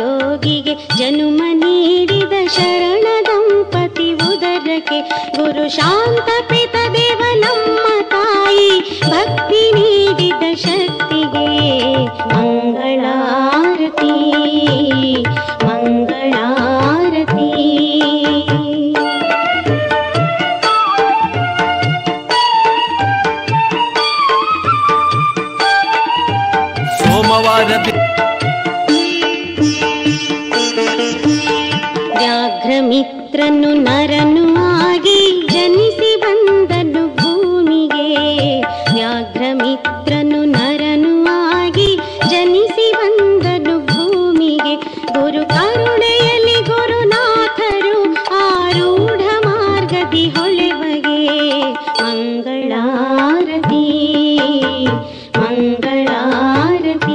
ಯೋಗಿಗೆ ಜನುಮ ನೀಡಿದ ಶರಣ ದಂಪತಿ ಉದರಕ್ಕೆ ಗುರು ಶಾಂತ ಪಿತ ದೇವ ನಮ್ಮ ತಾಯಿ ಭಕ್ತಿ ನೀಡಿದ ಶಕ್ತಿಗೆ ಮಂಗಳಾರತಿ ಮಂಗಳಾರತಿ ಸೋಮವಾರದ ವ್ಯಾಘ್ರಮಿತ್ರನು ನರನು ಆಗಿ ಜನಿಸಿ ಬಂದನು ಭೂಮಿಗೆ ವ್ಯಾಘ್ರಮಿತ್ರನು ನರನು ಆಗಿ ಜನಿಸಿ ಬಂದನು ಭೂಮಿಗೆ ಗುರು ಕರುಣೆಯಲ್ಲಿ ಗುರುನಾಥರು ಆರೂಢ ಮಾರ್ಗದಿ ಹೊಳೆವಗೆ ಮಂಗಳಾರತಿ ಮಂಗಳಾರತಿ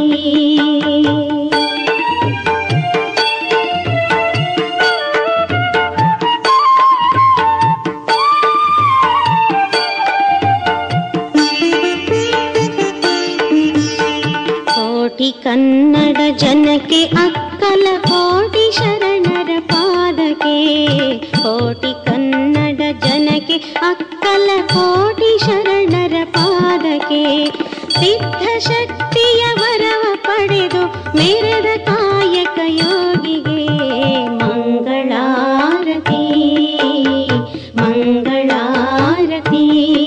ಕೋಟಿ ಕನ್ನಡ ಜನಕ್ಕೆ ಅಕ್ಕಲ ಕೋಟಿ ಶರಣರ ಪಾದಕ್ಕೆ ಕೋಟಿ ಕನ್ನಡ ಜನಕ್ಕೆ ಅಕ್ಕಲ ಕೋಟಿ ಶರಣರ ಪಾದಕ್ಕೆ ಸಿದ್ಧ ಶಕ್ತಿಯ ವರವ ಪಡೆದು ಮೆರೆದ ಕಾಯಕ ಯೋಗಿಗೆ ಮಂಗಳಾರತಿ ಮಂಗಳಾರತಿ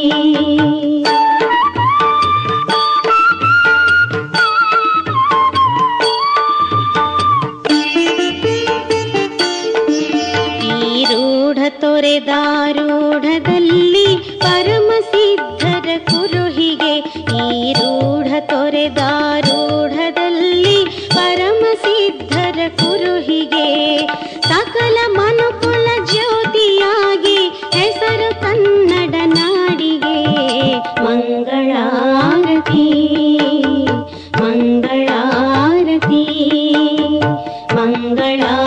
ಈ ರೂಢ ತೊರೆದಾರೂಢದಲ್ಲಿ ಪರಮ ಸಿದ್ಧರ ಕುರುಹಿಗೆ ಈ ರೂಢ ತೊರೆದಾರೂಢದಲ್ಲಿ ಪರಮ ಸಿದ್ಧರ ಕುರುಹಿಗೆ ಸಕಲ ಮನುಕುಲ ಜ್ಯೋತಿಯಾಗಿ ಹೆಸರು ಕನ್ನಡ ನಾಡಿಗೆ ಮಂಗಳಾರತಿ ಮಂಗಳಾರತಿ ಮಂಗಳಾರತಿ